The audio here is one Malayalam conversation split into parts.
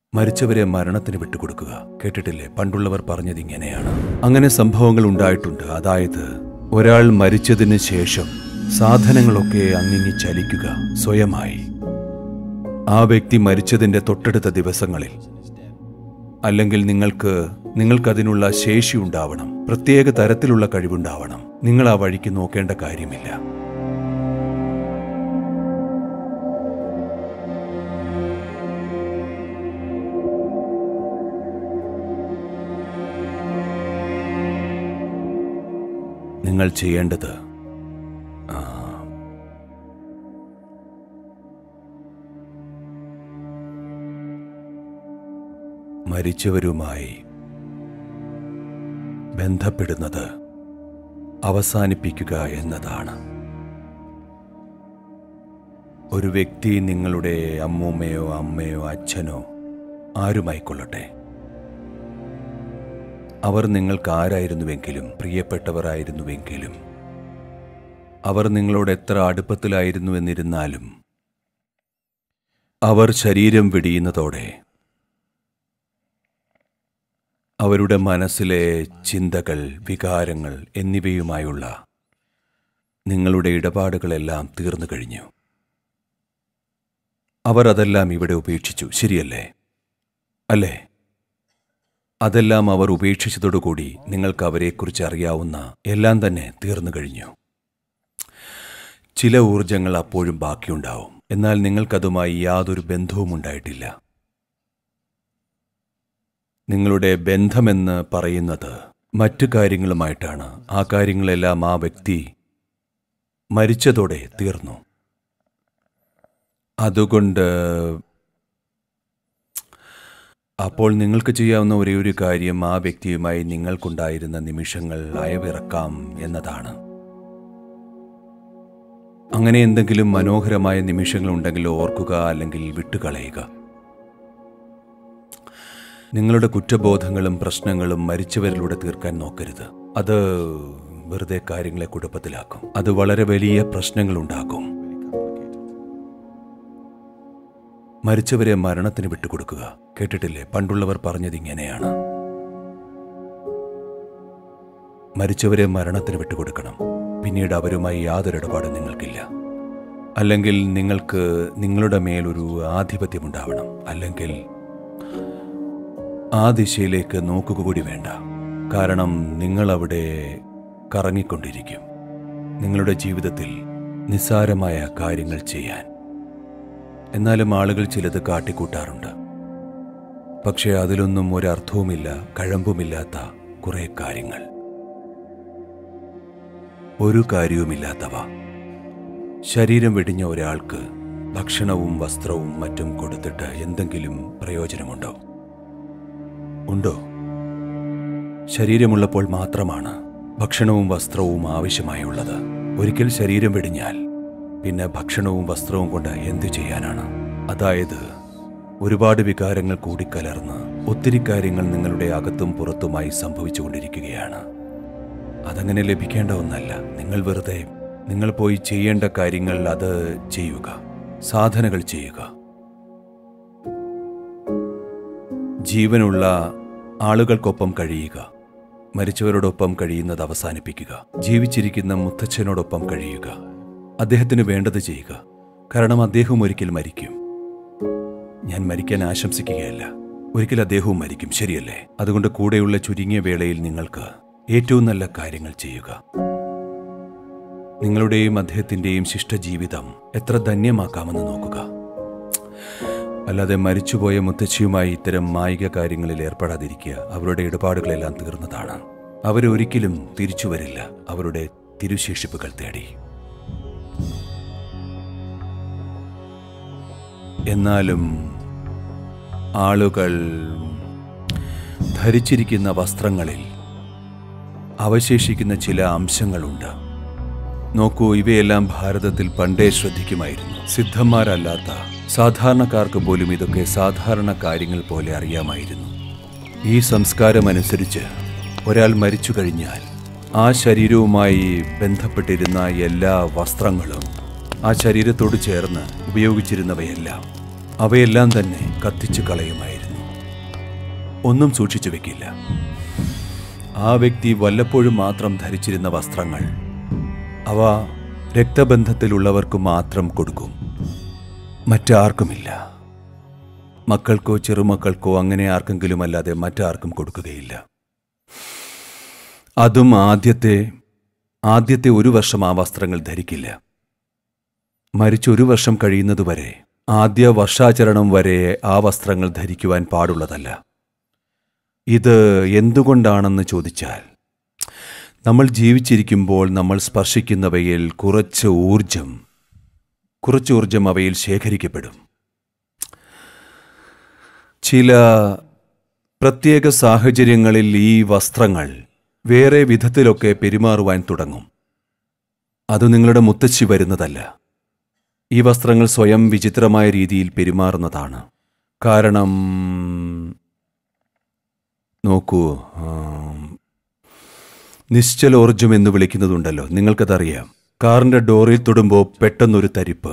മരിച്ചവരെ മരണത്തിന് വിട്ടുകൊടുക്കുക കേട്ടിട്ടില്ലേ പണ്ടുള്ളവർ പറഞ്ഞത് ഇങ്ങനെയാണ് അങ്ങനെ സംഭവങ്ങൾ ഉണ്ടായിട്ടുണ്ട് അതായത് ഒരാൾ മരിച്ചതിന് ശേഷം സാധനങ്ങളൊക്കെ അങ്ങിങ്ങി ചലിക്കുക സ്വയമായി ആ വ്യക്തി മരിച്ചതിന്റെ തൊട്ടടുത്ത ദിവസങ്ങളിൽ അല്ലെങ്കിൽ നിങ്ങൾക്ക് നിങ്ങൾക്കതിനുള്ള ശേഷി ഉണ്ടാവണം പ്രത്യേക തരത്തിലുള്ള കഴിവുണ്ടാവണം നിങ്ങൾ ആ വഴിക്ക് നോക്കേണ്ട കാര്യമില്ല നിങ്ങൾ ചെയ്യേണ്ടത് ആ, മരിച്ചവരുമായി ബന്ധപ്പെടുന്നത് അവസാനിപ്പിക്കുക എന്നതാണ് ഒരു വ്യക്തി നിങ്ങളുടെ അമ്മൂമ്മയോ അമ്മയോ അച്ഛനോ ആരുമായിക്കൊള്ളട്ടെ അവർ നിങ്ങൾക്ക് ആരായിരുന്നുവെങ്കിലും പ്രിയപ്പെട്ടവരായിരുന്നുവെങ്കിലും അവർ നിങ്ങളോട് എത്ര അടുപ്പത്തിലായിരുന്നു എന്നിരുന്നാലും അവർ ശരീരം വെടിയുന്നതോടെ അവരുടെ മനസ്സിലെ ചിന്തകൾ വികാരങ്ങൾ എന്നിവയുമായുള്ള നിങ്ങളുടെ ഇടപാടുകളെല്ലാം തീർന്നു കഴിഞ്ഞു അവർ അതെല്ലാം ഇവിടെ ഉപേക്ഷിച്ചു ശരിയല്ലേ അല്ലേ അതെല്ലാം അവർ ഉപേക്ഷിച്ചതോടുകൂടി നിങ്ങൾക്ക് അവരെക്കുറിച്ച് അറിയാവുന്ന എല്ലാം തന്നെ തീർന്നു കഴിഞ്ഞു ചില ഊർജങ്ങൾ അപ്പോഴും ബാക്കിയുണ്ടാവും എന്നാൽ നിങ്ങൾക്കതുമായി യാതൊരു ബന്ധവും ഉണ്ടായിട്ടില്ല നിങ്ങളുടെ ബന്ധമെന്ന് പറയുന്നത് മറ്റു കാര്യങ്ങളുമായിട്ടാണ് ആ കാര്യങ്ങളെല്ലാം ആ വ്യക്തി മരിച്ചതോടെ തീർന്നു അതുകൊണ്ട് അപ്പോൾ നിങ്ങൾക്ക് ചെയ്യാവുന്ന ഒരേ ഒരു കാര്യം ആ വ്യക്തിയുമായി നിങ്ങൾക്കുണ്ടായിരുന്ന നിമിഷങ്ങൾ അയവിറക്കാം എന്നതാണ് അങ്ങനെ എന്തെങ്കിലും മനോഹരമായ നിമിഷങ്ങൾ ഉണ്ടെങ്കിൽ ഓർക്കുക അല്ലെങ്കിൽ വിട്ടുകളയുക നിങ്ങളുടെ കുറ്റബോധങ്ങളും പ്രശ്നങ്ങളും മരിച്ചവരിലൂടെ തീർക്കാൻ നോക്കരുത് അത് വെറുതെ കാര്യങ്ങളെ കുഴപ്പത്തിലാക്കും അത് വളരെ വലിയ പ്രശ്നങ്ങൾ ഉണ്ടാക്കും മരിച്ചവരെ മരണത്തിന് വിട്ടുകൊടുക്കുക കേട്ടിട്ടില്ലേ പണ്ടുള്ളവർ പറഞ്ഞത് ഇങ്ങനെയാണ് മരിച്ചവരെ മരണത്തിന് വിട്ടുകൊടുക്കണം പിന്നീട് അവരുമായി യാതൊരു ഇടപാടും നിങ്ങൾക്കില്ല അല്ലെങ്കിൽ നിങ്ങൾക്ക് നിങ്ങളുടെ മേലൊരു ആധിപത്യമുണ്ടാവണം അല്ലെങ്കിൽ ആ ദിശയിലേക്ക് നോക്കുക കൂടി വേണ്ട കാരണം നിങ്ങൾ അവിടെ കറങ്ങിക്കൊണ്ടിരിക്കും നിങ്ങളുടെ ജീവിതത്തിൽ നിസ്സാരമായ കാര്യങ്ങൾ ചെയ്യാൻ എന്നാലും ആളുകൾ ചിലത് കാട്ടിക്കൂട്ടാറുണ്ട് പക്ഷേ അതിലൊന്നും ഒരർത്ഥവുമില്ല കഴമ്പുമില്ലാത്ത കുറെ കാര്യങ്ങൾ ഒരു കാര്യവുമില്ലാത്തവ ശരീരം വെടിഞ്ഞ ഒരാൾക്ക് ഭക്ഷണവും വസ്ത്രവും മറ്റും കൊടുത്തിട്ട് എന്തെങ്കിലും പ്രയോജനമുണ്ടോ ഉണ്ടോ ശരീരമുള്ളപ്പോൾ മാത്രമാണ് ഭക്ഷണവും വസ്ത്രവും ആവശ്യമായുള്ളത് ഒരിക്കൽ ശരീരം വെടിഞ്ഞാൽ പിന്നെ ഭക്ഷണവും വസ്ത്രവും കൊണ്ട് എന്തു ചെയ്യാനാണ് അതായത് ഒരുപാട് വികാരങ്ങൾ കൂടിക്കലർന്ന് ഒത്തിരി കാര്യങ്ങൾ നിങ്ങളുടെ അകത്തും പുറത്തുമായി സംഭവിച്ചുകൊണ്ടിരിക്കുകയാണ് അതങ്ങനെ ലഭിക്കേണ്ട ഒന്നല്ല നിങ്ങൾ വെറുതെ നിങ്ങൾ പോയി ചെയ്യേണ്ട കാര്യങ്ങൾ അത് ചെയ്യുക സാധനകൾ ചെയ്യുക ജീവനുള്ള ആളുകൾക്കൊപ്പം കഴിയുക മരിച്ചവരോടൊപ്പം കഴിയുന്നത് അവസാനിപ്പിക്കുക ജീവിച്ചിരിക്കുന്ന മുത്തച്ഛനോടൊപ്പം കഴിയുക അദ്ദേഹത്തിന് വേണ്ടത് ചെയ്യുക കാരണം അദ്ദേഹം ഒരിക്കൽ മരിക്കും ഞാൻ മരിക്കാൻ ആശംസിക്കുകയല്ല ഒരിക്കൽ അദ്ദേഹവും മരിക്കും ശരിയല്ലേ അതുകൊണ്ട് കൂടെയുള്ള ചുരുങ്ങിയ വേളയിൽ നിങ്ങൾക്ക് ഏറ്റവും നല്ല കാര്യങ്ങൾ ചെയ്യുക നിങ്ങളുടെയും അദ്ദേഹത്തിന്റെയും ശിഷ്ടജീവിതം എത്ര ധന്യമാക്കാമെന്ന് നോക്കുക അല്ലാതെ മരിച്ചുപോയ മുത്തച്ഛിയുമായി ഇത്തരം മായിക കാര്യങ്ങളിൽ ഏർപ്പെടാതിരിക്കുക അവരുടെ ഇടപാടുകളെല്ലാം തീർന്നതാണ് അവരൊരിക്കലും തിരിച്ചു വരില്ല അവരുടെ തിരുശേഷിപ്പുകൾ തേടി എന്നാലും ആളുകൾ ധരിച്ചിരിക്കുന്ന വസ്ത്രങ്ങളിൽ അവശേഷിക്കുന്ന ചില അംശങ്ങളുണ്ട് നോക്കൂ ഇവയെല്ലാം ഭാരതത്തിൽ പണ്ടേ ശ്രദ്ധിക്കുമായിരുന്നു സിദ്ധന്മാരല്ലാത്ത സാധാരണക്കാർക്ക് പോലും ഇതൊക്കെ സാധാരണ കാര്യങ്ങൾ പോലെ അറിയാമായിരുന്നു ഈ സംസ്കാരമനുസരിച്ച് ഒരാൾ മരിച്ചു കഴിഞ്ഞാൽ ആ ശരീരവുമായി ബന്ധപ്പെട്ടിരുന്ന എല്ലാ വസ്ത്രങ്ങളും ആ ശരീരത്തോട് ചേർന്ന് ഉപയോഗിച്ചിരുന്നവയെല്ലാം അവയെല്ലാം തന്നെ കത്തിച്ചു കളയുമായിരുന്നു ഒന്നും സൂക്ഷിച്ചു വെക്കില്ല ആ വ്യക്തി വല്ലപ്പോഴും മാത്രം ധരിച്ചിരുന്ന വസ്ത്രങ്ങൾ അവ രക്തബന്ധത്തിലുള്ളവർക്ക് മാത്രം കൊടുക്കും മറ്റാർക്കുമില്ല മക്കൾക്കോ ചെറുമക്കൾക്കോ അങ്ങനെ ആർക്കെങ്കിലും അല്ലാതെ മറ്റാർക്കും കൊടുക്കുകയില്ല അതും ആദ്യത്തെ ആദ്യത്തെ ഒരു വർഷം ആ വസ്ത്രങ്ങൾ ധരിക്കില്ല മരിച്ച് ഒരു വർഷം കഴിയുന്നതുവരെ ആദ്യ വർഷാചരണം വരെ ആ വസ്ത്രങ്ങൾ ധരിക്കുവാൻ പാടുള്ളതല്ല ഇത് എന്തുകൊണ്ടാണെന്ന് ചോദിച്ചാൽ നമ്മൾ ജീവിച്ചിരിക്കുമ്പോൾ നമ്മൾ സ്പർശിക്കുന്നവയിൽ കുറച്ച് ഊർജം കുറച്ച് ഊർജം അവയിൽ ശേഖരിക്കപ്പെടും ചില പ്രത്യേക സാഹചര്യങ്ങളിൽ ഈ വസ്ത്രങ്ങൾ വേറെ വിധത്തിലൊക്കെ പെരുമാറുവാൻ തുടങ്ങും അത് നിങ്ങളുടെ മുത്തച്ഛി വരുന്നതല്ല ഈ വസ്ത്രങ്ങൾ സ്വയം വിചിത്രമായ രീതിയിൽ പെരുമാറുന്നതാണ് കാരണം നോക്കൂ ആം, നിശ്ചലോർജം എന്ന് വിളിക്കുന്നതുണ്ടല്ലോ നിങ്ങൾക്കതറിയാം കാറിന്റെ ഡോറിൽ തൊടുമ്പോൾ പെട്ടെന്നൊരു തരിപ്പ്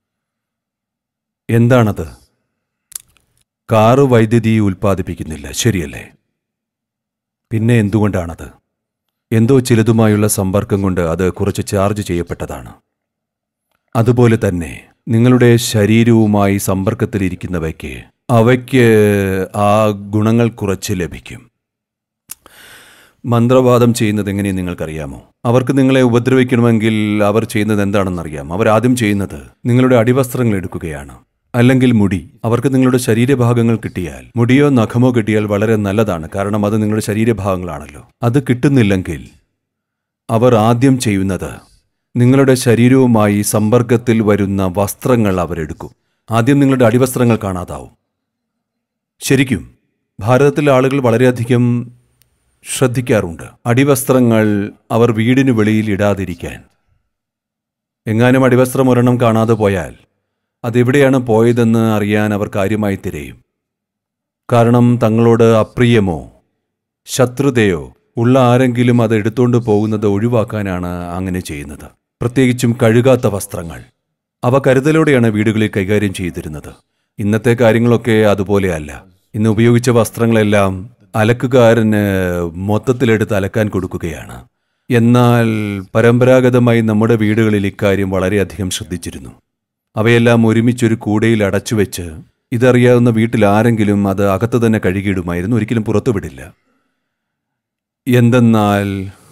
എന്താണത് കാറ് വൈദ്യുതി ഉൽപ്പാദിപ്പിക്കുന്നില്ല ശരിയല്ലേ പിന്നെ എന്തുകൊണ്ടാണത് എന്തോ ചിലതുമായുള്ള സമ്പർക്കം കൊണ്ട് അത് കുറച്ച് ചാർജ് ചെയ്യപ്പെട്ടതാണ് അതുപോലെ തന്നെ നിങ്ങളുടെ ശരീരവുമായി സമ്പർക്കത്തിലിരിക്കുന്നവയ്ക്ക് അവയ്ക്ക് ആ ഗുണങ്ങൾ കുറച്ച് ലഭിക്കും മന്ത്രവാദം ചെയ്യുന്നത് എങ്ങനെയെന്ന് നിങ്ങൾക്കറിയാമോ അവർക്ക് നിങ്ങളെ ഉപദ്രവിക്കണമെങ്കിൽ അവർ ചെയ്യുന്നത് എന്താണെന്നറിയാം അവർ ആദ്യം ചെയ്യുന്നത് നിങ്ങളുടെ അടിവസ്ത്രങ്ങൾ എടുക്കുകയാണ് അല്ലെങ്കിൽ മുടി അവർക്ക് നിങ്ങളുടെ ശരീരഭാഗങ്ങൾ കിട്ടിയാൽ മുടിയോ നഖമോ കിട്ടിയാൽ വളരെ നല്ലതാണ് കാരണം അത് നിങ്ങളുടെ ശരീരഭാഗങ്ങളാണല്ലോ അത് കിട്ടുന്നില്ലെങ്കിൽ അവർ ആദ്യം ചെയ്യുന്നത് നിങ്ങളുടെ ശരീരവുമായി സമ്പർക്കത്തിൽ വരുന്ന വസ്ത്രങ്ങൾ അവരെടുക്കും ആദ്യം നിങ്ങളുടെ അടിവസ്ത്രങ്ങൾ കാണാതാവും ശരിക്കും ഭാരതത്തിലെ ആളുകൾ വളരെയധികം ശ്രദ്ധിക്കാറുണ്ട് അടിവസ്ത്രങ്ങൾ അവർ വീടിന് വെളിയിൽ ഇടാതിരിക്കാൻ എങ്ങാനും അടിവസ്ത്രം ഒരെണ്ണം കാണാതെ പോയാൽ അതെവിടെയാണ് പോയതെന്ന് അറിയാൻ അവർ കാര്യമായി തിരയും കാരണം തങ്ങളോട് അപ്രിയമോ ശത്രുതയോ ഉള്ള ആരെങ്കിലും അത് എടുത്തുകൊണ്ട് പോകുന്നത് ഒഴിവാക്കാനാണ് അങ്ങനെ ചെയ്യുന്നത് പ്രത്യേകിച്ചും കഴുകാത്ത വസ്ത്രങ്ങൾ അവ കരുതലോടെയാണ് വീടുകളിൽ കൈകാര്യം ചെയ്തിരുന്നത് ഇന്നത്തെ കാര്യങ്ങളൊക്കെ അതുപോലെയല്ല ഇന്ന് ഉപയോഗിച്ച വസ്ത്രങ്ങളെല്ലാം അലക്കുകാരന് മൊത്തത്തിലെടുത്ത് അലക്കാൻ കൊടുക്കുകയാണ് എന്നാൽ പരമ്പരാഗതമായി നമ്മുടെ വീടുകളിൽ ഇക്കാര്യം വളരെയധികം ശ്രദ്ധിച്ചിരുന്നു അവയെല്ലാം ഒരുമിച്ചൊരു കൂടയിൽ അടച്ചുവെച്ച് ഇതറിയാവുന്ന വീട്ടിൽ ആരെങ്കിലും അത് അകത്ത് തന്നെ കഴുകിയിടുമായിരുന്നു ഒരിക്കലും പുറത്തുവിടില്ല എന്തെന്നാൽ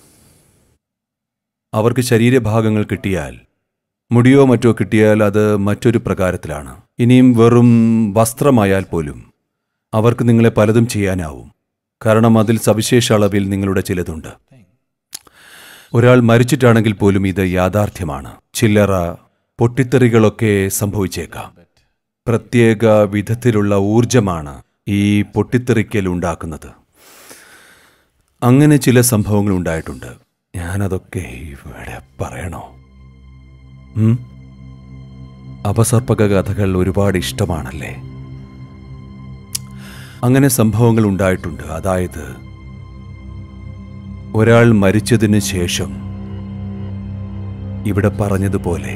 അവർക്ക് ശരീരഭാഗങ്ങൾ കിട്ടിയാൽ മുടിയോ മറ്റോ കിട്ടിയാൽ അത് മറ്റൊരു പ്രകാരത്തിലാണ് ഇനിയും വെറും വസ്ത്രമായാൽ പോലും അവർക്ക് നിങ്ങളെ പലതും ചെയ്യാനാവും കാരണം അതിൽ സവിശേഷ അളവിൽ നിങ്ങളുടെ ചിലതുണ്ട് ഒരാൾ മരിച്ചിട്ടാണെങ്കിൽ പോലും ഇത് യാഥാർത്ഥ്യമാണ് ചില്ലറ പൊട്ടിത്തെറികളൊക്കെ സംഭവിച്ചേക്കാം പ്രത്യേക വിധത്തിലുള്ള ഊർജമാണ് ഈ പൊട്ടിത്തെറിക്കൽ ഉണ്ടാക്കുന്നത് അങ്ങനെ ചില സംഭവങ്ങൾ ഉണ്ടായിട്ടുണ്ട് ഞാനതൊക്കെ ഇവിടെ പറയണോ ഉം? അപസർപ്പക കഥകൾ ഒരുപാട് ഇഷ്ടമാണല്ലേ അങ്ങനെ സംഭവങ്ങൾ ഉണ്ടായിട്ടുണ്ട് അതായത് ഒരാൾ മരിച്ചതിന് ശേഷം ഇവിടെ പറഞ്ഞതുപോലെ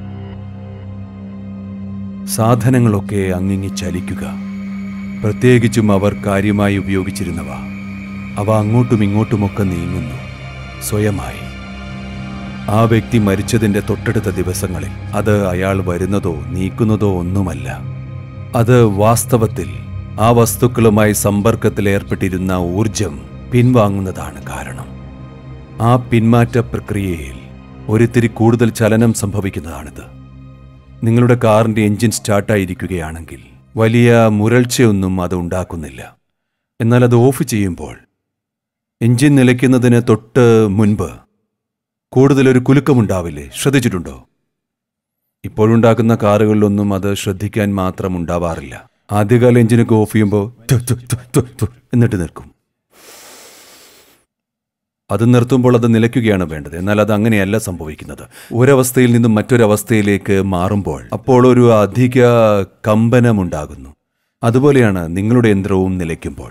സാധനങ്ങളൊക്കെ അങ്ങിങ്ങി ചലിക്കുക പ്രത്യേകിച്ചും അവർ കാര്യമായി ഉപയോഗിച്ചിരുന്നവ അവ അങ്ങോട്ടും ഇങ്ങോട്ടുമൊക്കെ നീങ്ങുന്നു സ്വയമായി ആ വ്യക്തി മരിച്ചതിന്റെ തൊട്ടടുത്ത ദിവസങ്ങളിൽ അത് അയാൾ വരുന്നതോ നീക്കുന്നതോ ഒന്നുമല്ല അത് വാസ്തവത്തിൽ ആ വസ്തുക്കളുമായി സമ്പർക്കത്തിൽ ഏർപ്പെട്ടിരുന്ന ഊർജം പിൻവാങ്ങുന്നതാണ് കാരണം ആ പിന്മാറ്റ പ്രക്രിയയിൽ ഒരിത്തിരി കൂടുതൽ ചലനം സംഭവിക്കുന്നതാണിത് നിങ്ങളുടെ കാറിന്റെ എഞ്ചിൻ സ്റ്റാർട്ടായിരിക്കുകയാണെങ്കിൽ വലിയ മുരൾച്ചയൊന്നും അത് ഉണ്ടാക്കുന്നില്ല എന്നാൽ അത് ഓഫ് ചെയ്യുമ്പോൾ എഞ്ചിൻ നിലയ്ക്കുന്നതിന് തൊട്ട് മുൻപ് കൂടുതലൊരു കുലുക്കമുണ്ടാവില്ലേ ശ്രദ്ധിച്ചിട്ടുണ്ടോ ഇപ്പോഴുണ്ടാക്കുന്ന കാറുകളിലൊന്നും അത് ശ്രദ്ധിക്കാൻ മാത്രം ഉണ്ടാവാറില്ല ആദ്യകാല എഞ്ചിനൊക്കെ ഓഫ് ചെയ്യുമ്പോൾ തു, തു, തു, തു, തു എന്നിട്ട് നിൽക്കും അത് നിർത്തുമ്പോൾ അത് നിലയ്ക്കുകയാണ് വേണ്ടത് എന്നാൽ അത് അങ്ങനെയല്ല സംഭവിക്കുന്നത് ഒരവസ്ഥയിൽ നിന്നും മറ്റൊരവസ്ഥയിലേക്ക് മാറുമ്പോൾ അപ്പോൾ ഒരു അധിക കമ്പനമുണ്ടാകുന്നു അതുപോലെയാണ് നിങ്ങളുടെ യന്ത്രവും നിലയ്ക്കുമ്പോൾ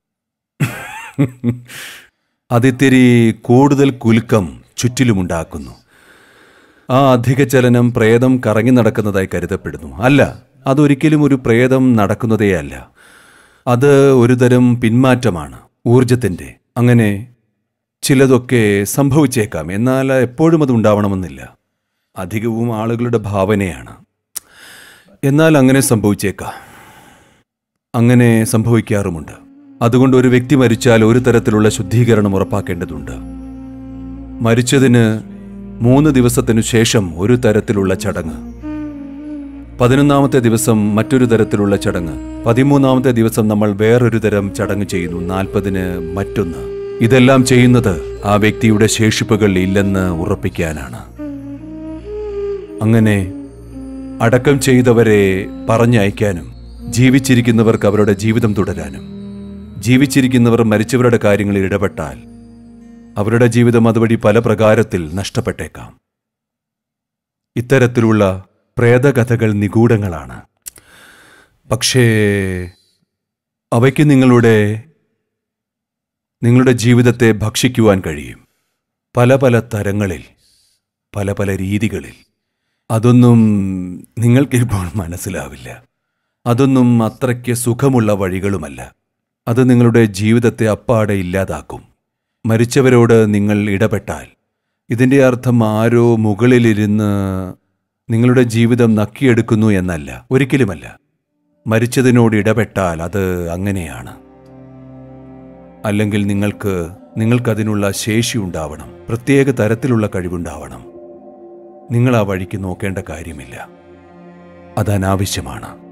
അതിത്തിരി കൂടുതൽ കുലുക്കം ചുറ്റിലുമുണ്ടാക്കുന്നു ആ അധിക ചലനം പ്രേതം കറങ്ങി നടക്കുന്നതായി കരുതപ്പെടുന്നു അല്ല അതൊരിക്കലും ഒരു പ്രേതം നടക്കുന്നതേ അല്ല അത് ഒരുതരം പിന്മാറ്റമാണ് ഊർജത്തിൻ്റെ അങ്ങനെ ചിലതൊക്കെ സംഭവിച്ചേക്കാം എന്നാൽ എപ്പോഴും അത് ഉണ്ടാവണമെന്നില്ല അധികവും ആളുകളുടെ ഭാവനയാണ് എന്നാൽ അങ്ങനെ സംഭവിച്ചേക്കാം അങ്ങനെ സംഭവിക്കാറുമുണ്ട് അതുകൊണ്ട് ഒരു വ്യക്തി മരിച്ചാൽ ഒരു തരത്തിലുള്ള ശുദ്ധീകരണം ഉറപ്പാക്കേണ്ടതുണ്ട് മരിച്ചതിന് മൂന്ന് ദിവസത്തിനു ശേഷം ഒരു തരത്തിലുള്ള ചടങ്ങ് പതിനൊന്നാമത്തെ ദിവസം മറ്റൊരു തരത്തിലുള്ള ചടങ്ങ് പതിമൂന്നാമത്തെ ദിവസം നമ്മൾ വേറൊരു തരം ചടങ്ങ് ചെയ്യുന്നു നാൽപ്പതിന് മറ്റൊന്ന് ഇതെല്ലാം ചെയ്യുന്നത് ആ വ്യക്തിയുടെ ശേഷിപ്പുകൾ ഇല്ലെന്ന് ഉറപ്പിക്കാനാണ് അങ്ങനെ അടക്കം ചെയ്തവരെ പറഞ്ഞയക്കാനും ജീവിച്ചിരിക്കുന്നവർക്ക് അവരുടെ ജീവിതം തുടരാനും ജീവിച്ചിരിക്കുന്നവർ മരിച്ചവരുടെ കാര്യങ്ങളിൽ ഇടപെട്ടാൽ അവരുടെ ജീവിതം അതുവഴി പല പ്രകാരത്തിൽ നഷ്ടപ്പെട്ടേക്കാം ഇത്തരത്തിലുള്ള പ്രേതകഥകൾ നിഗൂഢങ്ങളാണ് പക്ഷേ അവയ്ക്ക് നിങ്ങളുടെ നിങ്ങളുടെ ജീവിതത്തെ ഭക്ഷിക്കുവാൻ കഴിയും പല പല തരങ്ങളിൽ പല പല രീതികളിൽ അതൊന്നും നിങ്ങൾക്കിപ്പോൾ മനസ്സിലാവില്ല അതൊന്നും അത്രയ്ക്ക് സുഖമുള്ള വഴികളുമല്ല അത് നിങ്ങളുടെ ജീവിതത്തെ അപ്പാടെ ഇല്ലാതാക്കും മരിച്ചവരോട് നിങ്ങൾ ഇടപെട്ടാൽ ഇതിൻ്റെ അർത്ഥം ആരോ മുകളിലിരുന്ന് നിങ്ങളുടെ ജീവിതം നക്കിയെടുക്കുന്നു എന്നല്ല ഒരിക്കലുമല്ല മരിച്ചതിനോട് ഇടപെട്ടാൽ അത് അങ്ങനെയാണ് അല്ലെങ്കിൽ നിങ്ങൾക്ക് നിങ്ങൾക്കതിനുള്ള ശേഷി ഉണ്ടാവണം പ്രത്യേക തരത്തിലുള്ള കഴിവുണ്ടാവണം നിങ്ങൾ ആ വഴിക്ക് നോക്കേണ്ട കാര്യമില്ല അത് അനാവശ്യമാണ്